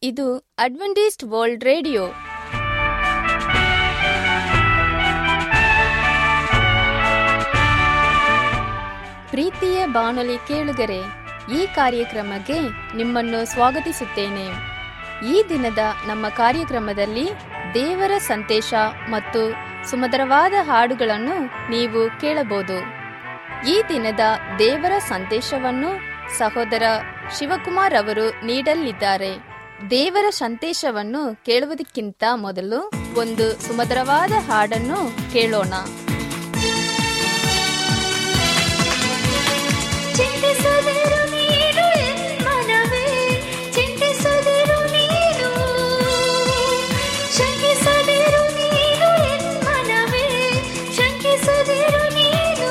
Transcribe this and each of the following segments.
ಇದು Adventist world radio ಪ್ರೀತಿಯ ಬಾನುಲಿ ಕೇಳುಗರೆ ಈ ಕಾರ್ಯಕ್ರಮಕ್ಕೆ ನಿಮ್ಮನ್ನು ಸ್ವಾಗತಿಸುತ್ತೇನೆ ಈ ದಿನದ ನಮ್ಮ ಕಾರ್ಯಕ್ರಮದಲ್ಲಿ ದೇವರ ಸಂದೇಶ ಮತ್ತು ಸುಮಧುರವಾದ ಹಾಡುಗಳನ್ನು ನೀವು ಕೇಳಬಹುದು ಈ ದಿನದ ದೇವರ ಸಂದೇಶವನ್ನು ಸಹೋದರ ಶಿವಕುಮಾರ್ ಅವರು ನೀಡಲಿದ್ದಾರೆ ದೇವರ ಸಂದೇಶವನ್ನು ಕೇಳುವುದಕ್ಕಿಂತ ಮೊದಲು ಒಂದು ಸುಮಧುರವಾದ ಹಾಡನ್ನು ಕೇಳೋಣ ಚಿಂತಿಸದಿರು ನೀನು ಎನ್ಮನವೇ ಚಿಂತಿಸದಿರು ನೀನು ಶಂಕಿಸದಿರು ನೀನು ಎನ್ಮನವೇ ಶಂಕಿಸದಿರು ನೀನು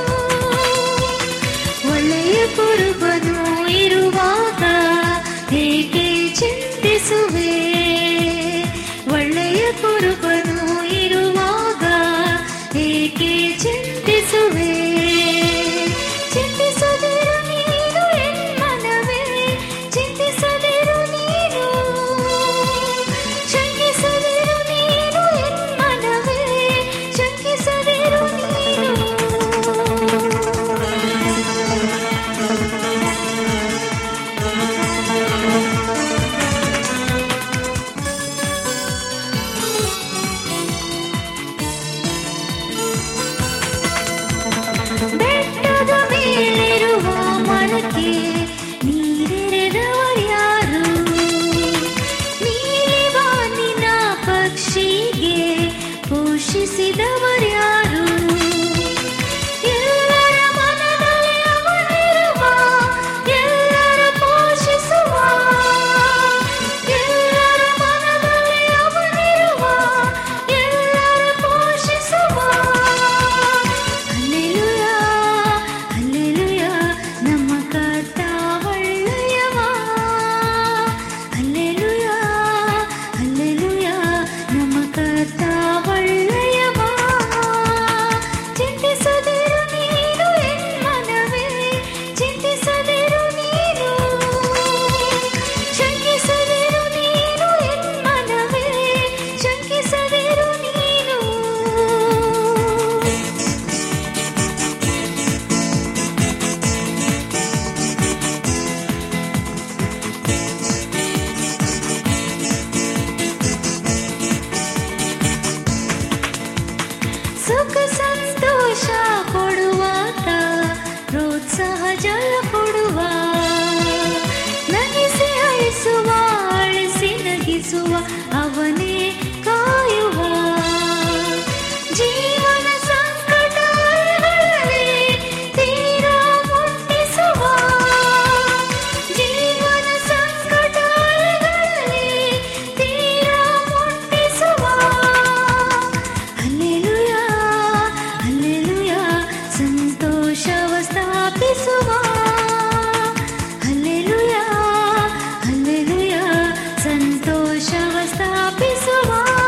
ಒಳ್ಳೆಯ ಕುರುಬನು ಇರುವಾಗ ಹೇಗೆ ಚಿಂತಿಸುವೆ ಒಳ್ಳೆಯ ಕುರುಬನು ಇರುವಾಗ ಹೇಗೆ ಚಿಂತಿಸುವೆ ಚಿಂತಿಸದಿರು ನೀನು ಎನ್ಮನವೇ ಚಿಂತಿಸದಿರು ನೀನು ಶಂಕಿಸದಿರು ನೀನು ಎನ್ಮನವೇ ಶಂಕಿಸದಿರು ನೀನು ಬೆಟ್ಟದ ಮೇಲಿರುವ ಮರಕ್ಕೆ ನೀರೆರೆದವರ್ಯಾರು ನೀಲಿ ಬಾನಿನ ಪಕ್ಷಿಗೆ ಪೋಷಿಸಿದವರ್ಯಾರು ಎಲ್ಲರ ಮನದಲ್ಲಿ ಅವನಿರುವ ಎಲ್ಲರ ಪೋಷಿಸುವ ಎಲ್ಲರ ಮನದಲ್ಲಿ ಅವನಿರುವ ಎಲ್ಲರ ಪೋಷಿಸುವ ಅಲ್ಲೆಲುಯ ಅಲ್ಲೆಲುಯ ನಮ್ಮ ಕರ್ತ ಒಳ್ಳೆಯವ ಅಲ್ಲೆಲುಯ ಅಲ್ಲೆಲುಯ ನಮ್ಮ ಕರ್ತ ಒಳ್ಳೆಯವ ಚಿಂತಿಸದಿರು ನೀನು ಎನ್ಮನವೇ ಚಿಂತಿಸದಿರು ನೀನು ಶಂಕಿಸದಿರು ನೀನು ಎನ್ಮನವೇ ಶಂಕಿಸದಿರು ನೀನು ಸುಖ ಸಂತೋಷ ಕೊಡುವಾತ ಪ್ರೋತ್ಸಾಹ ಜಲ ಕೊಡುವ ನಗಿಸಿ ಅಳಿಸುವ ಅಳಿಸಿ ನಗಿಸುವ ಅವನೇ ಕಾಯುವ ಜೀವನ ಸಂಕಟಗಳಲ್ಲಿ ತೀರಾ ಮುಟ್ಟಿಸುವ ಜೀವನ ಸಂಕಟಗಳಲ್ಲಿ ತೀರಾ ಮುಟ್ಟಿಸುವ ಅಲ್ಲೆಲುಯ ಅಲ್ಲೆಲುಯ ಸಂತೋಷವ ಸ್ಥಾಪಿಸುವ ಅಲ್ಲೆಲುಯ ಅಲ್ಲೆಲುಯ ಸಂತೋಷವ ಸ್ಥಾಪಿಸುವ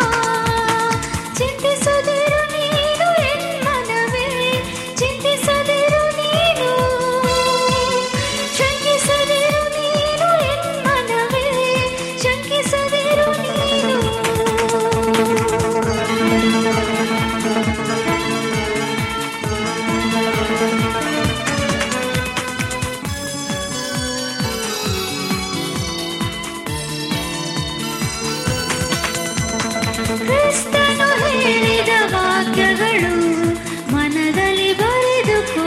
ಚಿಂತಿಸದಿರು ನೀನು ಎನ್ಮನವೇ ಚಿಂತಿಸದಿರು ನೀನು ಶಂಕಿಸದಿರು ನೀನು ಎನ್ಮನವೇ ಶಂಕಿಸದಿರು ನೀನು ಕ್ರಿಸ್ತನು ಹೇಳಿದ ವಾಕ್ಯಗಳು ಮನದಲ್ಲಿ ಬರೆದುಕೋ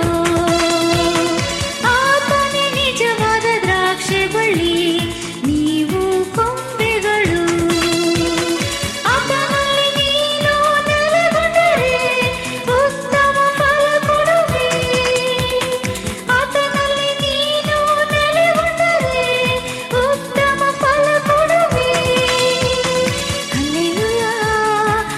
ಆತನೇ ನಿಜವಾದ ದ್ರಾಕ್ಷೆ ಬಳ್ಳಿ ನೀವು ಕೊಂಬೆಗಳು ಆತನಲ್ಲಿ ನೀನು ನೆಲೆಗೊಂಡರೆ ಉತ್ತಮ ಫಲ ಕೊಡುವೆ ಆತನಲ್ಲಿ ನೀನು ನೆಲೆಗೊಂಡರೆ ಉತ್ತಮ ಫಲ ಕೊಡುವೆ ಅಲ್ಲೆಲುಯ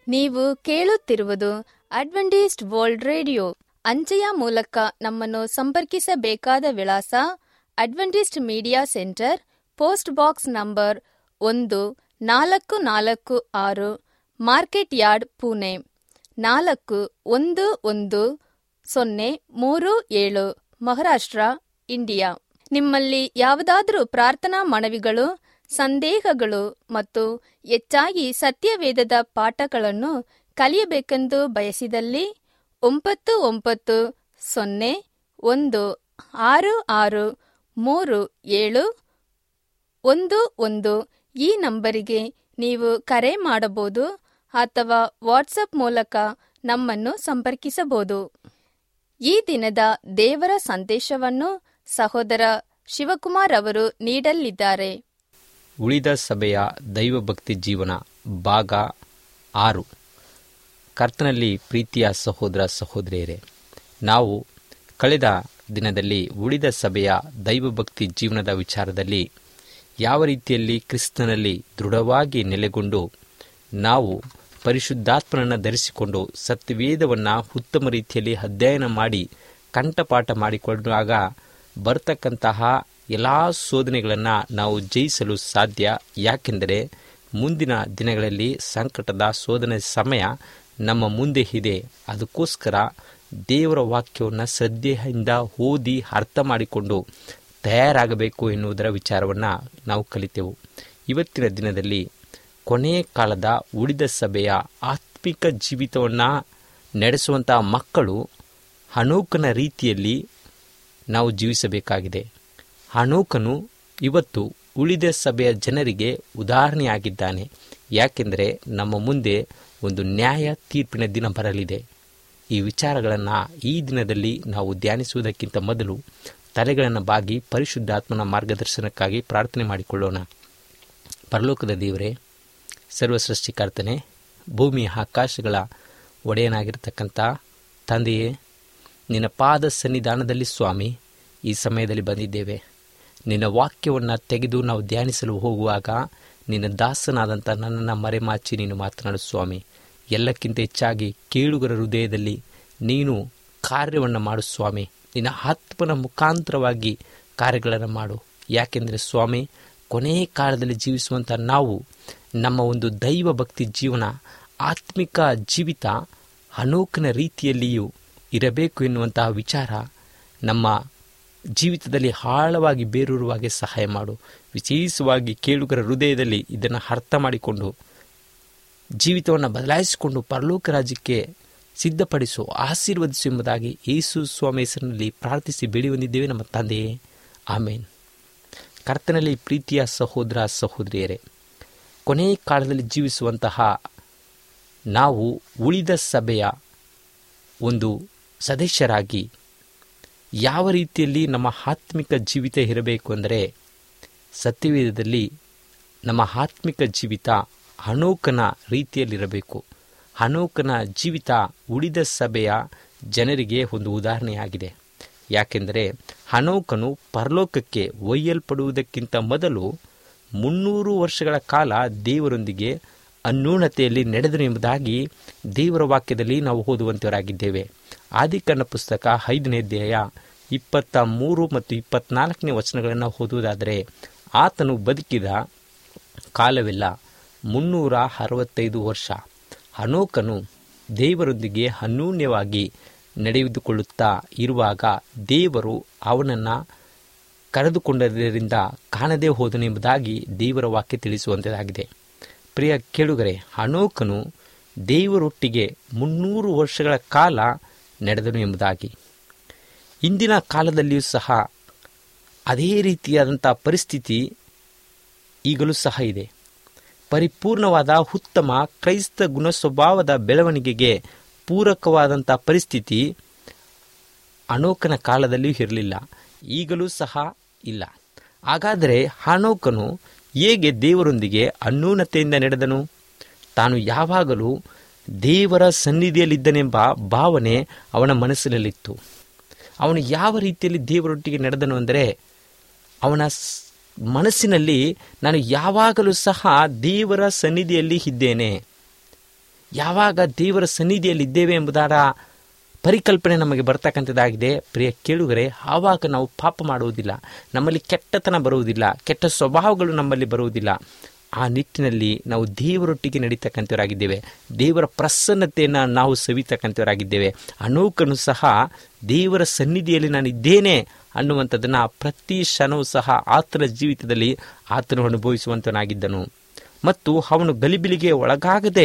ನೀವು ಕೇಳುತ್ತಿರುವುದು ಅಡ್ವೆಂಟಿಸ್ಟ್ ವರ್ಲ್ಡ್ ರೇಡಿಯೋ ಅಂಚೆಯ ಮೂಲಕ ನಮ್ಮನ್ನು ಸಂಪರ್ಕಿಸಬೇಕಾದ ವಿಳಾಸ Adventist media centre post box number ಒಂದು ನಾಲ್ಕು ನಾಲ್ಕು ಆರು ಮಾರ್ಕೆಟ್ ಯಾರ್ಡ್ ಪುಣೆ ನಾಲ್ಕು ಒಂದು ಒಂದು ಸೊನ್ನೆ ಮೂರು ಏಳು ಮಹಾರಾಷ್ಟ್ರ ಇಂಡಿಯಾ ನಿಮ್ಮಲ್ಲಿ ಯಾವುದಾದರೂ ಪ್ರಾರ್ಥನಾ ಮನವಿಗಳು ಸಂದೇಹಗಳು ಮತ್ತು ಹೆಚ್ಚಾಗಿ ಸತ್ಯವೇದದ ಪಾಠಗಳನ್ನು ಕಲಿಯಬೇಕೆಂದು ಬಯಸಿದಲ್ಲಿ ಒಂಬತ್ತು ಒಂಬತ್ತು ಸೊನ್ನೆ ಒಂದು ಆರು ಆರು ಮೂರು ಏಳು ಒಂದು ಒಂದು ಈ ನಂಬರಿಗೆ ನೀವು ಕರೆ ಮಾಡಬಹುದು ಅಥವಾ ವಾಟ್ಸಪ್ ಮೂಲಕ ನಮ್ಮನ್ನು ಸಂಪರ್ಕಿಸಬಹುದು ಈ ದಿನದ ದೇವರ ಸಂದೇಶವನ್ನು ಸಹೋದರ ಶಿವಕುಮಾರ್ ಅವರು ನೀಡಲಿದ್ದಾರೆ ಉಳಿದ ಸಭೆಯ ದೈವಭಕ್ತಿ ಜೀವನ ಭಾಗ ಆರು ಕರ್ತನಲ್ಲಿ ಪ್ರೀತಿಯ ಸಹೋದರ ಸಹೋದರಿಯರೇ ನಾವು ಕಳೆದ ದಿನದಲ್ಲಿ ಉಳಿದ ಸಭೆಯ ದೈವಭಕ್ತಿ ಜೀವನದ ವಿಚಾರದಲ್ಲಿ ಯಾವ ರೀತಿಯಲ್ಲಿ ಕ್ರಿಸ್ತನಲ್ಲಿ ದೃಢವಾಗಿ ನೆಲೆಗೊಂಡು ನಾವು ಪರಿಶುದ್ಧಾತ್ಮನನ್ನು ಧರಿಸಿಕೊಂಡು ಸತ್ಯವೇದವನ್ನು ಉತ್ತಮ ರೀತಿಯಲ್ಲಿ ಅಧ್ಯಯನ ಮಾಡಿ ಕಂಠಪಾಠ ಮಾಡಿಕೊಂಡಾಗ ಬರ್ತಕ್ಕಂತಹ ಎಲ್ಲ ಶೋಧನೆಗಳನ್ನು ನಾವು ಜಯಿಸಲು ಸಾಧ್ಯ ಯಾಕೆಂದರೆ ಮುಂದಿನ ದಿನಗಳಲ್ಲಿ ಸಂಕಟದ ಶೋಧನೆ ಸಮಯ ನಮ್ಮ ಮುಂದೆ ಇದೆ ಅದಕ್ಕೋಸ್ಕರ ದೇವರ ವಾಕ್ಯವನ್ನು ಶ್ರದ್ಧೆಯಿಂದ ಓದಿ ಅರ್ಥ ಮಾಡಿಕೊಂಡು ತಯಾರಾಗಬೇಕು ಎನ್ನುವುದರ ವಿಚಾರವನ್ನು ನಾವು ಕಲಿತೆವು ಇವತ್ತಿನ ದಿನದಲ್ಲಿ ಕೊನೆಯ ಕಾಲದ ಉಳಿದ ಸಭೆಯ ಆತ್ಮಿಕ ಜೀವಿತವನ್ನು ನಡೆಸುವಂತಹ ಮಕ್ಕಳು ಹನೂಕನ ರೀತಿಯಲ್ಲಿ ನಾವು ಜೀವಿಸಬೇಕಾಗಿದೆ ಹನೂಕನು ಇವತ್ತು ಉಳಿದ ಸಭೆಯ ಜನರಿಗೆ ಉದಾಹರಣೆಯಾಗಿದ್ದಾನೆ ಯಾಕೆಂದರೆ ನಮ್ಮ ಮುಂದೆ ಒಂದು ನ್ಯಾಯ ತೀರ್ಪಿನ ದಿನ ಬರಲಿದೆ ಈ ವಿಚಾರಗಳನ್ನು ಈ ದಿನದಲ್ಲಿ ನಾವು ಧ್ಯಾನಿಸುವುದಕ್ಕಿಂತ ಮೊದಲು ತಲೆಗಳನ್ನು ಬಾಗಿ ಪರಿಶುದ್ಧಾತ್ಮನ ಮಾರ್ಗದರ್ಶನಕ್ಕಾಗಿ ಪ್ರಾರ್ಥನೆ ಮಾಡಿಕೊಳ್ಳೋಣ ಪರಲೋಕದ ದೇವರೇ ಸರ್ವಸೃಷ್ಟಿಕರ್ತನೆ ಭೂಮಿಯ ಆಕಾಶಗಳ ಒಡೆಯನಾಗಿರ್ತಕ್ಕಂಥ ತಂದೆಯೇ ನಿನ್ನ ಪಾದ ಸನ್ನಿಧಾನದಲ್ಲಿ ಸ್ವಾಮಿ ಈ ಸಮಯದಲ್ಲಿ ಬಂದಿದ್ದೇವೆ ನಿನ್ನ ವಾಕ್ಯವನ್ನು ತೆಗೆದು ನಾವು ಧ್ಯಾನಿಸಲು ಹೋಗುವಾಗ ನಿನ್ನ ದಾಸನಾದಂಥ ನನ್ನನ್ನು ಮರೆಮಾಚಿ ನೀನು ಮಾತನಾಡು ಸ್ವಾಮಿ ಎಲ್ಲಕ್ಕಿಂತ ಹೆಚ್ಚಾಗಿ ಕೇಳುಗರ ಹೃದಯದಲ್ಲಿ ನೀನು ಕಾರ್ಯವನ್ನು ಮಾಡು ಸ್ವಾಮಿ ನಿನ್ನ ಆತ್ಮನ ಮುಖಾಂತರವಾಗಿ ಕಾರ್ಯಗಳನ್ನು ಮಾಡು ಯಾಕೆಂದರೆ ಸ್ವಾಮಿ ಕೊನೆಯ ಕಾಲದಲ್ಲಿ ಜೀವಿಸುವಂಥ ನಾವು ನಮ್ಮ ಒಂದು ದೈವ ಭಕ್ತಿ ಜೀವನ ಆತ್ಮಿಕ ಜೀವಿತ ಅನೋಕನ ರೀತಿಯಲ್ಲಿಯೂ ಇರಬೇಕು ಎನ್ನುವಂತಹ ವಿಚಾರ ನಮ್ಮ ಜೀವಿತದಲ್ಲಿ ಆಳವಾಗಿ ಬೇರೂರುವಾಗೆ ಸಹಾಯ ಮಾಡು ವಿಶೇಷವಾಗಿ ಕೇಳುಗರ ಹೃದಯದಲ್ಲಿ ಇದನ್ನು ಅರ್ಥ ಮಾಡಿಕೊಂಡು ಜೀವಿತವನ್ನು ಬದಲಾಯಿಸಿಕೊಂಡು ಪರಲೋಕ ರಾಜ್ಯಕ್ಕೆ ಸಿದ್ಧಪಡಿಸು ಆಶೀರ್ವದಿಸು ಎಂಬುದಾಗಿ ಯೇಸು ಸ್ವಾಮಿ ಹೆಸರಿನಲ್ಲಿ ಪ್ರಾರ್ಥಿಸಿ ಬೇಡಿ ಬಂದಿದ್ದೇವೆ ನಮ್ಮ ತಂದೆಯೇ ಆಮೇನ್ ಕರ್ತನಲ್ಲಿ ಪ್ರೀತಿಯ ಸಹೋದರ ಸಹೋದರಿಯರೇ ಕೊನೆಯ ಕಾಲದಲ್ಲಿ ಜೀವಿಸುವಂತಹ ನಾವು ಉಳಿದ ಸಭೆಯ ಒಂದು ಸದಸ್ಯರಾಗಿ ಯಾವ ರೀತಿಯಲ್ಲಿ ನಮ್ಮ ಆತ್ಮಿಕ ಜೀವಿತ ಇರಬೇಕು ಅಂದರೆ ಸತ್ಯವೇದದಲ್ಲಿ ನಮ್ಮ ಆತ್ಮಿಕ ಜೀವಿತ ಹಣೋಕನ ರೀತಿಯಲ್ಲಿರಬೇಕು ಹಣೋಕನ ಜೀವಿತ ಉಳಿದ ಸಭೆಯ ಜನರಿಗೆ ಒಂದು ಉದಾಹರಣೆಯಾಗಿದೆ ಯಾಕೆಂದರೆ ಹಣೋಕನು ಪರಲೋಕಕ್ಕೆ ಒಯ್ಯಲ್ಪಡುವುದಕ್ಕಿಂತ ಮೊದಲು ಮುನ್ನೂರು ವರ್ಷಗಳ ಕಾಲ ದೇವರೊಂದಿಗೆ ಅನ್ಯೂನತೆಯಲ್ಲಿ ನಡೆದನು ಎಂಬುದಾಗಿ ದೇವರ ವಾಕ್ಯದಲ್ಲಿ ನಾವು ಓದುವಂತವರಾಗಿದ್ದೇವೆ ಆದಿಕಣ್ಣ ಪುಸ್ತಕ ಐದನೇ ಅಧ್ಯಾಯ ಇಪ್ಪತ್ತ ಮೂರು ಮತ್ತು ಇಪ್ಪತ್ನಾಲ್ಕನೇ ವಚನಗಳನ್ನು ಓದುವುದಾದರೆ ಆತನು ಬದುಕಿದ ಕಾಲವೆಲ್ಲ ಮುನ್ನೂರ ಅರವತ್ತೈದು ವರ್ಷ ಹನೋಕನು ದೇವರೊಂದಿಗೆ ಅನ್ಯೂನ್ಯವಾಗಿ ನಡೆದುಕೊಳ್ಳುತ್ತಾ ಇರುವಾಗ ದೇವರು ಅವನನ್ನು ಕರೆದುಕೊಂಡದ್ದರಿಂದ ಕಾಣದೇ ಹೋದನು ಎಂಬುದಾಗಿ ದೇವರ ವಾಕ್ಯ ತಿಳಿಸುವಂಥದ್ದಾಗಿದೆ ಪ್ರಿಯ ಕೇಳುಗರೆ ಹನೋಕನು ದೇವರೊಟ್ಟಿಗೆ ಮುನ್ನೂರು ವರ್ಷಗಳ ಕಾಲ ನಡೆದನು ಎಂಬುದಾಗಿ ಇಂದಿನ ಕಾಲದಲ್ಲಿಯೂ ಸಹ ಅದೇ ರೀತಿಯಾದಂಥ ಪರಿಸ್ಥಿತಿ ಈಗಲೂ ಸಹ ಇದೆ ಪರಿಪೂರ್ಣವಾದ ಉತ್ತಮ ಕ್ರೈಸ್ತ ಗುಣ ಸ್ವಭಾವದ ಬೆಳವಣಿಗೆಗೆ ಪೂರಕವಾದಂಥ ಪರಿಸ್ಥಿತಿ ಅನೋಕನ ಕಾಲದಲ್ಲಿಯೂ ಇರಲಿಲ್ಲ ಈಗಲೂ ಸಹ ಇಲ್ಲ ಹಾಗಾದರೆ ಅನೋಕನು ಹೇಗೆ ದೇವರೊಂದಿಗೆ ಅನ್ಯೂನತೆಯಿಂದ ನಡೆದನು ತಾನು ಯಾವಾಗಲೂ ದೇವರ ಸನ್ನಿಧಿಯಲ್ಲಿದ್ದನೆಂಬ ಭಾವನೆ ಅವನ ಮನಸ್ಸಿನಲ್ಲಿತ್ತು ಅವನು ಯಾವ ರೀತಿಯಲ್ಲಿ ದೇವರೊಟ್ಟಿಗೆ ನಡೆದನು ಅಂದರೆ ಅವನ ಸ್- ಮನಸ್ಸಿನಲ್ಲಿ ನಾನು ಯಾವಾಗಲೂ ಸಹ ದೇವರ ಸನ್ನಿಧಿಯಲ್ಲಿ ಇದ್ದೇನೆ ಯಾವಾಗ ದೇವರ ಸನ್ನಿಧಿಯಲ್ಲಿ ಇದ್ದೇವೆ ಎಂಬುದಾದ ಪರಿಕಲ್ಪನೆ ನಮಗೆ ಬರ್ತಕ್ಕಂಥದ್ದಾಗಿದೆ ಪ್ರಿಯ ಕೇಳುಗರೆ ಆವಾಗ ನಾವು ಪಾಪ ಮಾಡುವುದಿಲ್ಲ ನಮ್ಮಲ್ಲಿ ಕೆಟ್ಟತನ ಬರುವುದಿಲ್ಲ ಕೆಟ್ಟ ಸ್ವಭಾವಗಳು ನಮ್ಮಲ್ಲಿ ಬರುವುದಿಲ್ಲ ಆ ನಿಟ್ಟಿನಲ್ಲಿ ನಾವು ದೇವರೊಟ್ಟಿಗೆ ನಡೀತಕ್ಕಂಥವರಾಗಿದ್ದೇವೆ ದೇವರ ಪ್ರಸನ್ನತೆಯನ್ನು ನಾವು ಸವಿತಕ್ಕಂಥವರಾಗಿದ್ದೇವೆ ಅನೋಕನು ಸಹ ದೇವರ ಸನ್ನಿಧಿಯಲ್ಲಿ ನಾನು ಇದ್ದೇನೆ ಅನ್ನುವಂಥದ್ದನ್ನು ಪ್ರತಿ ಕ್ಷಣವೂ ಸಹ ಆತನ ಜೀವಿತದಲ್ಲಿ ಆತನು ಅನುಭವಿಸುವಂತನಾಗಿದ್ದನು ಮತ್ತು ಅವನು ಗಲಿಬಿಲಿಗೆ ಒಳಗಾಗದೆ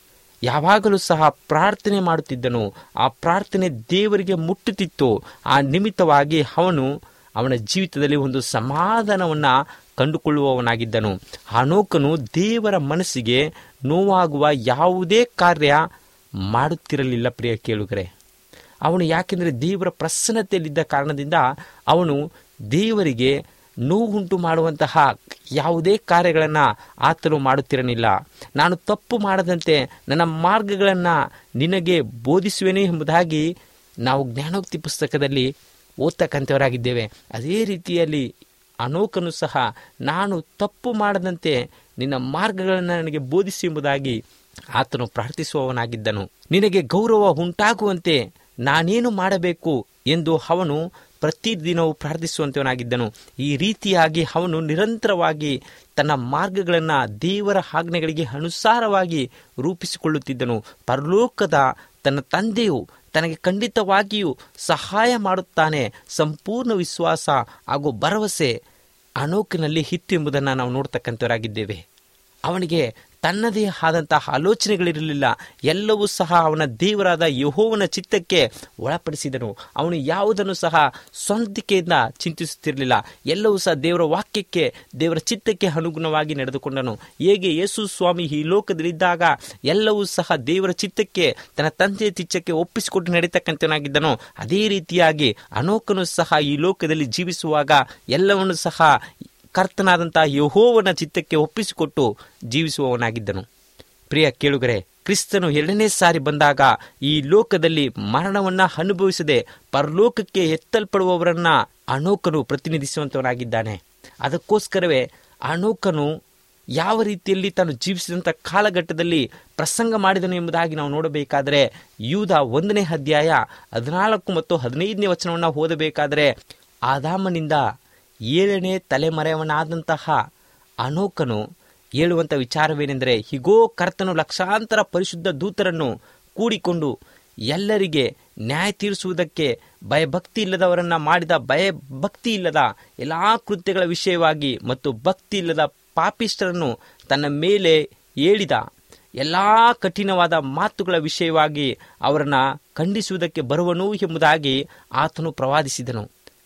ಯಾವಾಗಲೂ ಸಹ ಪ್ರಾರ್ಥನೆ ಮಾಡುತ್ತಿದ್ದನು ಆ ಪ್ರಾರ್ಥನೆ ದೇವರಿಗೆ ಮುಟ್ಟುತ್ತಿತ್ತು ಆ ನಿಮಿತ್ತವಾಗಿ ಅವನು ಅವನ ಜೀವಿತದಲ್ಲಿ ಒಂದು ಸಮಾಧಾನವನ್ನು ಕಂಡುಕೊಳ್ಳುವವನಾಗಿದ್ದನು ಅನೋಕನು ದೇವರ ಮನಸ್ಸಿಗೆ ನೋವಾಗುವ ಯಾವುದೇ ಕಾರ್ಯ ಮಾಡುತ್ತಿರಲಿಲ್ಲ ಪ್ರಿಯ ಕೇಳುಗರೆ ಅವನು ಯಾಕೆಂದರೆ ದೇವರ ಪ್ರಸನ್ನತೆಯಲ್ಲಿದ್ದ ಕಾರಣದಿಂದ ಅವನು ದೇವರಿಗೆ ನೋವುಂಟು ಮಾಡುವಂತಹ ಯಾವುದೇ ಕಾರ್ಯಗಳನ್ನು ಆತನು ಮಾಡುತ್ತಿರಲಿಲ್ಲ ನಾನು ತಪ್ಪು ಮಾಡದಂತೆ ನನ್ನ ಮಾರ್ಗಗಳನ್ನು ನಿನಗೆ ಬೋಧಿಸುವೆನೇ ಎಂಬುದಾಗಿ ನಾವು ಜ್ಞಾನೋಕ್ತಿ ಪುಸ್ತಕದಲ್ಲಿ ಓದ್ತಕ್ಕಂಥವರಾಗಿದ್ದೇವೆ ಅದೇ ರೀತಿಯಲ್ಲಿ ಅನೋಕನು ಸಹ ನಾನು ತಪ್ಪು ಮಾಡದಂತೆ ನಿನ್ನ ಮಾರ್ಗಗಳನ್ನು ನನಗೆ ಬೋಧಿಸಿ ಎಂಬುದಾಗಿ ಆತನು ಪ್ರಾರ್ಥಿಸುವವನಾಗಿದ್ದನು ನಿನಗೆ ಗೌರವ ಉಂಟಾಗುವಂತೆ ನಾನೇನು ಮಾಡಬೇಕು ಎಂದು ಅವನು ಪ್ರತಿದಿನವೂ ಪ್ರಾರ್ಥಿಸುವಂತವನಾಗಿದ್ದನು ಈ ರೀತಿಯಾಗಿ ಅವನು ನಿರಂತರವಾಗಿ ತನ್ನ ಮಾರ್ಗಗಳನ್ನು ದೇವರ ಆಜ್ಞೆಗಳಿಗೆ ಅನುಸಾರವಾಗಿ ರೂಪಿಸಿಕೊಳ್ಳುತ್ತಿದ್ದನು ಪರಲೋಕದ ತನ್ನ ತಂದೆಯು ತನಗೆ ಖಂಡಿತವಾಗಿಯೂ ಸಹಾಯ ಮಾಡುತ್ತಾನೆ ಸಂಪೂರ್ಣ ವಿಶ್ವಾಸ ಹಾಗೂ ಭರವಸೆ ಅನೋಕಿನಲ್ಲಿ ಇತ್ತು ಎಂಬುದನ್ನು ನಾವು ನೋಡ್ತಕ್ಕಂಥವರಾಗಿದ್ದೇವೆ ಅವನಿಗೆ ತನ್ನದೇ ಆದಂತಹ ಆಲೋಚನೆಗಳಿರಲಿಲ್ಲ ಎಲ್ಲವೂ ಸಹ ಅವನ ದೇವರಾದ ಯಹೋವನ ಚಿತ್ತಕ್ಕೆ ಒಳಪಡಿಸಿದನು ಅವನು ಯಾವುದನ್ನು ಸಹ ಸ್ವಂತಿಕೆಯಿಂದ ಚಿಂತಿಸುತ್ತಿರಲಿಲ್ಲ ಎಲ್ಲವೂ ಸಹ ದೇವರ ವಾಕ್ಯಕ್ಕೆ ದೇವರ ಚಿತ್ತಕ್ಕೆ ಅನುಗುಣವಾಗಿ ನಡೆದುಕೊಂಡನು ಹೇಗೆ ಯೇಸು ಸ್ವಾಮಿ ಈ ಲೋಕದಲ್ಲಿದ್ದಾಗ ಎಲ್ಲವೂ ಸಹ ದೇವರ ಚಿತ್ತಕ್ಕೆ ತನ್ನ ತಂದೆಯ ಚಿತ್ತಕ್ಕೆ ಒಪ್ಪಿಸಿಕೊಟ್ಟು ನಡೀತಕ್ಕಂಥವನಾಗಿದ್ದನು ಅದೇ ರೀತಿಯಾಗಿ ಅನೋಕನು ಸಹ ಈ ಲೋಕದಲ್ಲಿ ಜೀವಿಸುವಾಗ ಎಲ್ಲವನ್ನು ಸಹ ಕರ್ತನಾದಂತಹ ಯಹೋವನ ಚಿತ್ತಕ್ಕೆ ಒಪ್ಪಿಸಿಕೊಟ್ಟು ಜೀವಿಸುವವನಾಗಿದ್ದನು ಪ್ರಿಯ ಕೇಳುಗರೆ ಕ್ರಿಸ್ತನು ಎರಡನೇ ಸಾರಿ ಬಂದಾಗ ಈ ಲೋಕದಲ್ಲಿ ಮರಣವನ್ನ ಅನುಭವಿಸದೆ ಪರಲೋಕಕ್ಕೆ ಎತ್ತಲ್ಪಡುವವರನ್ನ ಅನೋಕನು ಪ್ರತಿನಿಧಿಸುವಂತವನಾಗಿದ್ದಾನೆ ಅದಕ್ಕೋಸ್ಕರವೇ ಅನೋಕನು ಯಾವ ರೀತಿಯಲ್ಲಿ ತಾನು ಜೀವಿಸಿದಂಥ ಕಾಲಘಟ್ಟದಲ್ಲಿ ಪ್ರಸಂಗ ಮಾಡಿದನು ಎಂಬುದಾಗಿ ನಾವು ನೋಡಬೇಕಾದರೆ ಯೂದ ಒಂದನೇ ಅಧ್ಯಾಯ ಹದಿನಾಲ್ಕು ಮತ್ತು ಹದಿನೈದನೇ ವಚನವನ್ನು ಓದಬೇಕಾದರೆ ಆದಾಮನಿಂದ ಏಳನೇ ತಲೆಮರೆಯವನಾದಂತಹ ಅನೋಕನು ಹೇಳುವಂಥ ವಿಚಾರವೇನೆಂದರೆ ಹೀಗೋ ಕರ್ತನು ಲಕ್ಷಾಂತರ ಪರಿಶುದ್ಧ ದೂತರನ್ನು ಕೂಡಿಕೊಂಡು ಎಲ್ಲರಿಗೆ ನ್ಯಾಯ ತೀರಿಸುವುದಕ್ಕೆ ಭಯಭಕ್ತಿ ಇಲ್ಲದವರನ್ನ ಮಾಡಿದ ಭಯಭಕ್ತಿ ಇಲ್ಲದ ಎಲ್ಲ ಕೃತ್ಯಗಳ ವಿಷಯವಾಗಿ ಮತ್ತು ಭಕ್ತಿ ಇಲ್ಲದ ಪಾಪಿಷ್ಟರನ್ನು ತನ್ನ ಮೇಲೆ ಹೇಳಿದ ಎಲ್ಲ ಕಠಿಣವಾದ ಮಾತುಗಳ ವಿಷಯವಾಗಿ ಅವರನ್ನ ಖಂಡಿಸುವುದಕ್ಕೆ ಬರುವನು ಎಂಬುದಾಗಿ ಆತನು ಪ್ರವಾದಿಸಿದನು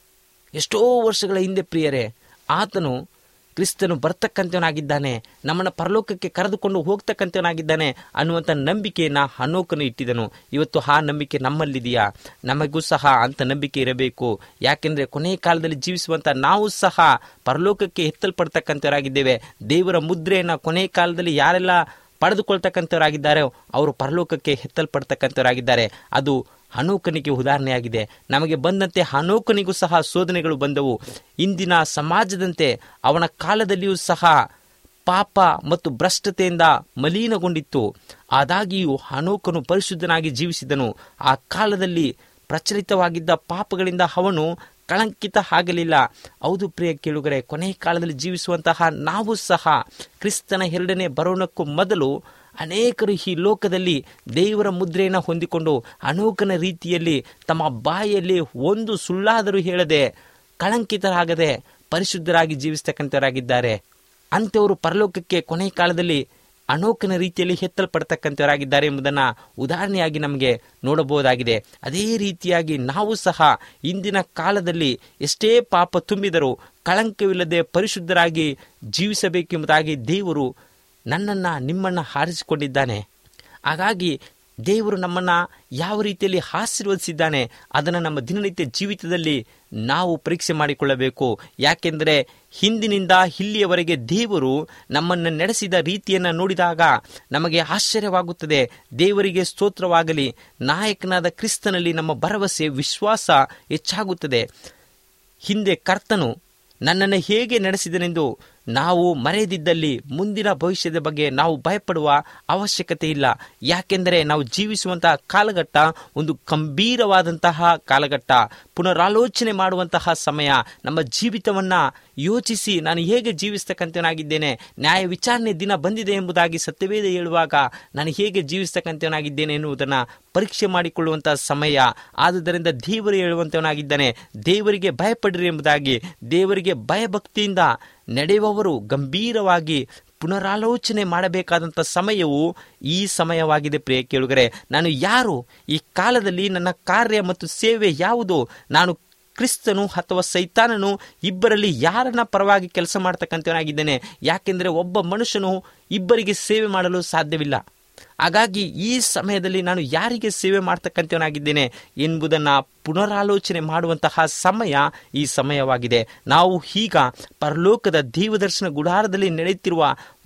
ಎಷ್ಟೋ ವರ್ಷಗಳ ಹಿಂದೆ ಪ್ರಿಯರೇ ಆತನು ಕ್ರಿಸ್ತನು ಬರ್ತಕ್ಕಂಥವನಾಗಿದ್ದಾನೆ ನಮ್ಮನ್ನು ಪರಲೋಕಕ್ಕೆ ಕರೆದುಕೊಂಡು ಹೋಗ್ತಕ್ಕಂಥವನಾಗಿದ್ದಾನೆ ಅನ್ನುವಂಥ ನಂಬಿಕೆಯನ್ನು ಅನೋಕನು ಇಟ್ಟಿದನು ಇವತ್ತು ಆ ನಂಬಿಕೆ ನಮ್ಮಲ್ಲಿದೆಯಾ ನಮಗೂ ಸಹ ಅಂಥ ನಂಬಿಕೆ ಇರಬೇಕು ಯಾಕೆಂದರೆ ಕೊನೆಯ ಕಾಲದಲ್ಲಿ ಜೀವಿಸುವಂಥ ನಾವು ಸಹ ಪರಲೋಕಕ್ಕೆ ಎತ್ತಲ್ಪಡ್ತಕ್ಕಂಥವರಾಗಿದ್ದೇವೆ ದೇವರ ಮುದ್ರೆಯನ್ನು ಕೊನೆಯ ಕಾಲದಲ್ಲಿ ಯಾರೆಲ್ಲ ಪಡೆದುಕೊಳ್ತಕ್ಕಂಥವರಾಗಿದ್ದಾರೆ ಅವರು ಪರಲೋಕಕ್ಕೆ ಎತ್ತಲ್ಪಡ್ತಕ್ಕಂಥವರಾಗಿದ್ದಾರೆ ಅದು ಅನೋಕನಿಗೆ ಉದಾಹರಣೆಯಾಗಿದೆ ನಮಗೆ ಬಂದಂತೆ ಅನೋಕನಿಗೂ ಸಹ ಶೋಧನೆಗಳು ಬಂದವು ಇಂದಿನ ಸಮಾಜದಂತೆ ಅವನ ಕಾಲದಲ್ಲಿಯೂ ಸಹ ಪಾಪ ಮತ್ತು ಭ್ರಷ್ಟತೆಯಿಂದ ಮಲೀನಗೊಂಡಿತ್ತು ಆದಾಗಿಯೂ ಅನೋಕನು ಪರಿಶುದ್ಧನಾಗಿ ಜೀವಿಸಿದನು ಆ ಕಾಲದಲ್ಲಿ ಪ್ರಚಲಿತವಾಗಿದ್ದ ಪಾಪಗಳಿಂದ ಅವನು ಕಳಂಕಿತ ಆಗಲಿಲ್ಲ ಹೌದು ಪ್ರಿಯ ಕೇಳುಗರೆ ಕೊನೆಯ ಕಾಲದಲ್ಲಿ ಜೀವಿಸುವಂತಹ ನಾವು ಸಹ ಕ್ರಿಸ್ತನ ಎರಡನೇ ಬರೋಣಕ್ಕೂ ಮೊದಲು ಅನೇಕರು ಈ ಲೋಕದಲ್ಲಿ ದೇವರ ಮುದ್ರೆಯನ್ನು ಹೊಂದಿಕೊಂಡು ಅನೋಕನ ರೀತಿಯಲ್ಲಿ ತಮ್ಮ ಬಾಯಲ್ಲಿ ಒಂದು ಸುಳ್ಳಾದರೂ ಹೇಳದೆ ಕಳಂಕಿತರಾಗದೆ ಪರಿಶುದ್ಧರಾಗಿ ಜೀವಿಸ್ತಕ್ಕಂಥವರಾಗಿದ್ದಾರೆ ಅಂಥವರು ಪರಲೋಕಕ್ಕೆ ಕೊನೆಯ ಕಾಲದಲ್ಲಿ ಅನೋಕನ ರೀತಿಯಲ್ಲಿ ಎತ್ತಲ್ಪಡ್ತಕ್ಕಂಥವರಾಗಿದ್ದಾರೆ ಎಂಬುದನ್ನು ಉದಾಹರಣೆಯಾಗಿ ನಮಗೆ ನೋಡಬಹುದಾಗಿದೆ ಅದೇ ರೀತಿಯಾಗಿ ನಾವು ಸಹ ಇಂದಿನ ಕಾಲದಲ್ಲಿ ಎಷ್ಟೇ ಪಾಪ ತುಂಬಿದರೂ ಕಳಂಕವಿಲ್ಲದೆ ಪರಿಶುದ್ಧರಾಗಿ ಜೀವಿಸಬೇಕೆಂಬುದಾಗಿ ದೇವರು ನನ್ನನ್ನು ನಿಮ್ಮನ್ನು ಆರಿಸಿಕೊಂಡಿದ್ದಾನೆ ಹಾಗಾಗಿ ದೇವರು ನಮ್ಮನ್ನು ಯಾವ ರೀತಿಯಲ್ಲಿ ಆಶೀರ್ವದಿಸಿದ್ದಾನೆ ಅದನ್ನು ನಮ್ಮ ದಿನನಿತ್ಯ ಜೀವಿತದಲ್ಲಿ ನಾವು ಪರೀಕ್ಷೆ ಮಾಡಿಕೊಳ್ಳಬೇಕು ಯಾಕೆಂದರೆ ಹಿಂದಿನಿಂದ ಇಲ್ಲಿಯವರೆಗೆ ದೇವರು ನಮ್ಮನ್ನು ನಡೆಸಿದ ರೀತಿಯನ್ನು ನೋಡಿದಾಗ ನಮಗೆ ಆಶ್ಚರ್ಯವಾಗುತ್ತದೆ ದೇವರಿಗೆ ಸ್ತೋತ್ರವಾಗಲಿ ನಾಯಕನಾದ ಕ್ರಿಸ್ತನಲ್ಲಿ ನಮ್ಮ ಭರವಸೆ ವಿಶ್ವಾಸ ಹೆಚ್ಚಾಗುತ್ತದೆ ಹಿಂದೆ ಕರ್ತನು ನನ್ನನ್ನು ಹೇಗೆ ನಡೆಸಿದನೆಂದು ನಾವು ಮರೆಯದಿದ್ದಲ್ಲಿ ಮುಂದಿನ ಭವಿಷ್ಯದ ಬಗ್ಗೆ ನಾವು ಭಯಪಡುವ ಅವಶ್ಯಕತೆ ಇಲ್ಲ ಯಾಕೆಂದರೆ ನಾವು ಜೀವಿಸುವಂತಹ ಕಾಲಘಟ್ಟ ಒಂದು ಗಂಭೀರವಾದಂತಹ ಕಾಲಘಟ್ಟ ಪುನರಾಲೋಚನೆ ಮಾಡುವಂತಹ ಸಮಯ ನಮ್ಮ ಜೀವಿತವನ್ನ ಯೋಚಿಸಿ ನಾನು ಹೇಗೆ ಜೀವಿಸ್ತಕ್ಕಂಥವನಾಗಿದ್ದೇನೆ ನ್ಯಾಯ ವಿಚಾರಣೆ ದಿನ ಬಂದಿದೆ ಎಂಬುದಾಗಿ ಸತ್ಯವೇದ ಹೇಳುವಾಗ ನಾನು ಹೇಗೆ ಜೀವಿಸ್ತಕ್ಕಂಥವನಾಗಿದ್ದೇನೆ ಎನ್ನುವುದನ್ನು ಪರೀಕ್ಷೆ ಮಾಡಿಕೊಳ್ಳುವಂತಹ ಸಮಯ ಆದುದರಿಂದ ದೇವರು ಹೇಳುವಂತವನಾಗಿದ್ದಾನೆ ದೇವರಿಗೆ ಭಯಪಡಿರಿ ಎಂಬುದಾಗಿ ದೇವರಿಗೆ ಭಯಭಕ್ತಿಯಿಂದ ನಡೆಯುವವರು ಗಂಭೀರವಾಗಿ ಪುನರಾಲೋಚನೆ ಮಾಡಬೇಕಾದಂಥ ಸಮಯವು ಈ ಸಮಯವಾಗಿದೆ ಪ್ರಿಯ ಕೇಳುಗರೆ ನಾನು ಯಾರು ಈ ಕಾಲದಲ್ಲಿ ನನ್ನ ಕಾರ್ಯ ಮತ್ತು ಸೇವೆ ಯಾವುದು ನಾನು ಕ್ರಿಸ್ತನು ಅಥವಾ ಸೈತಾನನು ಇಬ್ಬರಲ್ಲಿ ಯಾರನ್ನ ಪರವಾಗಿ ಕೆಲಸ ಮಾಡ್ತಕ್ಕಂಥವನಾಗಿದ್ದೇನೆ ಯಾಕೆಂದರೆ ಒಬ್ಬ ಮನುಷ್ಯನು ಇಬ್ಬರಿಗೆ ಸೇವೆ ಮಾಡಲು ಸಾಧ್ಯವಿಲ್ಲ ಹಾಗಾಗಿ ಈ ಸಮಯದಲ್ಲಿ ನಾನು ಯಾರಿಗೆ ಸೇವೆ ಮಾಡ್ತಕ್ಕಂಥವನಾಗಿದ್ದೇನೆ ಎಂಬುದನ್ನು ಪುನರಾಲೋಚನೆ ಮಾಡುವಂತಹ ಸಮಯ ಈ ಸಮಯವಾಗಿದೆ ನಾವು ಈಗ ಪರಲೋಕದ ದೇವದರ್ಶನ ಗುಡಾರದಲ್ಲಿ ನಡೆಯುತ್ತಿರುವ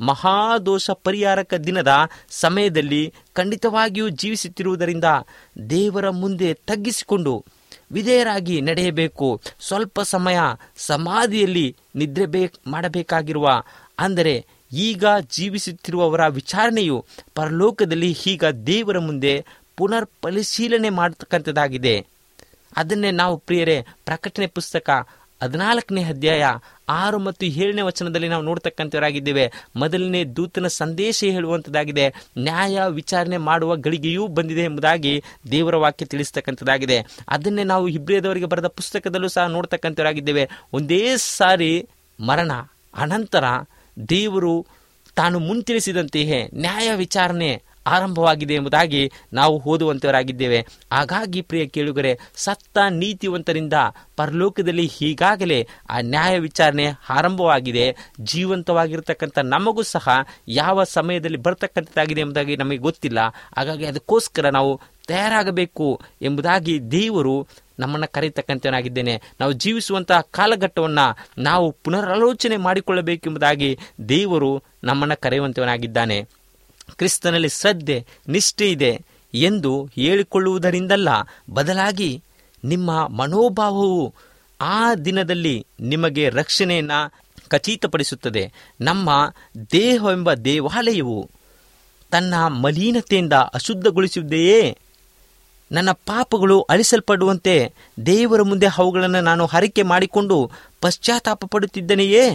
ಮಹಾದೋಷ ಪರಿಹಾರಕ ದಿನದ ಸಮಯದಲ್ಲಿ ಖಂಡಿತವಾಗಿಯೂ ಜೀವಿಸುತ್ತಿರುವುದರಿಂದ ದೇವರ ಮುಂದೆ ತಗ್ಗಿಸಿಕೊಂಡು ವಿಧೇಯರಾಗಿ ನಡೆಯಬೇಕು ಸ್ವಲ್ಪ ಸಮಯ ಸಮಾಧಿಯಲ್ಲಿ ನಿದ್ರೆ ಬೇ ಮಾಡಬೇಕಾಗಿರುವ ಅಂದರೆ ಈಗ ಜೀವಿಸುತ್ತಿರುವವರ ವಿಚಾರಣೆಯು ಪರಲೋಕದಲ್ಲಿ ಈಗ ದೇವರ ಮುಂದೆ ಪುನರ್ ಪರಿಶೀಲನೆ ಮಾಡತಕ್ಕಂಥದ್ದಾಗಿದೆ ಅದನ್ನೇ ನಾವು ಪ್ರಿಯರೇ ಪ್ರಕಟಣೆ ಪುಸ್ತಕ ಹದಿನಾಲ್ಕನೇ ಅಧ್ಯಾಯ ಆರು ಮತ್ತು ಏಳನೇ ವಚನದಲ್ಲಿ ನಾವು ನೋಡ್ತಕ್ಕಂಥವರಾಗಿದ್ದೇವೆ ಮೊದಲನೇ ದೂತನ ಸಂದೇಶ ಹೇಳುವಂಥದ್ದಾಗಿದೆ ನ್ಯಾಯ ವಿಚಾರಣೆ ಮಾಡುವ ಗಳಿಗೆಯೂ ಬಂದಿದೆ ಎಂಬುದಾಗಿ ದೇವರ ವಾಕ್ಯ ತಿಳಿಸ್ತಕ್ಕಂಥದ್ದಾಗಿದೆ ಅದನ್ನೇ ನಾವು ಇಬ್ರಿಯದವರಿಗೆ ಬರೆದ ಪುಸ್ತಕದಲ್ಲೂ ಸಹ ನೋಡ್ತಕ್ಕಂಥವರಾಗಿದ್ದೇವೆ ಒಂದೇ ಸಾರಿ ಮರಣ ಅನಂತರ ದೇವರು ತಾನು ಮುಂತಿಳಿಸಿದಂತೆಯೇ ನ್ಯಾಯ ವಿಚಾರಣೆ ಆರಂಭವಾಗಿದೆ ಎಂಬುದಾಗಿ ನಾವು ಓದುವಂತವರಾಗಿದ್ದೇವೆ ಹಾಗಾಗಿ ಪ್ರಿಯ ಕೇಳುಗರೆ ಸತ್ತ ನೀತಿವಂತರಿಂದ ಪರಲೋಕದಲ್ಲಿ ಈಗಾಗಲೇ ಆ ನ್ಯಾಯ ವಿಚಾರಣೆ ಆರಂಭವಾಗಿದೆ ಜೀವಂತವಾಗಿರ್ತಕ್ಕಂಥ ನಮಗೂ ಸಹ ಯಾವ ಸಮಯದಲ್ಲಿ ಬರ್ತಕ್ಕಂಥದ್ದಾಗಿದೆ ಎಂಬುದಾಗಿ ನಮಗೆ ಗೊತ್ತಿಲ್ಲ ಹಾಗಾಗಿ ಅದಕ್ಕೋಸ್ಕರ ನಾವು ತಯಾರಾಗಬೇಕು ಎಂಬುದಾಗಿ ದೇವರು ನಮ್ಮನ್ನು ಕರೆಯತಕ್ಕಂಥವನಾಗಿದ್ದೇನೆ ನಾವು ಜೀವಿಸುವಂತಹ ಕಾಲಘಟ್ಟವನ್ನು ನಾವು ಪುನರಾಲೋಚನೆ ಮಾಡಿಕೊಳ್ಳಬೇಕೆಂಬುದಾಗಿ ದೇವರು ನಮ್ಮನ್ನು ಕರೆಯುವಂತವನಾಗಿದ್ದಾನೆ ಕ್ರಿಸ್ತನಲ್ಲಿ ಶ್ರದ್ಧೆ ನಿಷ್ಠೆ ಇದೆ ಎಂದು ಹೇಳಿಕೊಳ್ಳುವುದರಿಂದಲ್ಲ ಬದಲಾಗಿ ನಿಮ್ಮ ಮನೋಭಾವವು ಆ ದಿನದಲ್ಲಿ ನಿಮಗೆ ರಕ್ಷಣೆಯನ್ನು ಖಚಿತಪಡಿಸುತ್ತದೆ ನಮ್ಮ ದೇಹವೆಂಬ ದೇವಾಲಯವು ತನ್ನ ಮಲೀನತೆಯಿಂದ ಅಶುದ್ಧಗೊಳಿಸುವುದೆಯೇ ನನ್ನ ಪಾಪಗಳು ಅಳಿಸಲ್ಪಡುವಂತೆ ದೇವರ ಮುಂದೆ ಅವುಗಳನ್ನು ನಾನು ಹರಿಕೆ ಮಾಡಿಕೊಂಡು ಪಶ್ಚಾತ್ತಾಪ ಪಡುತ್ತಿದ್ದೇನೆಯೇ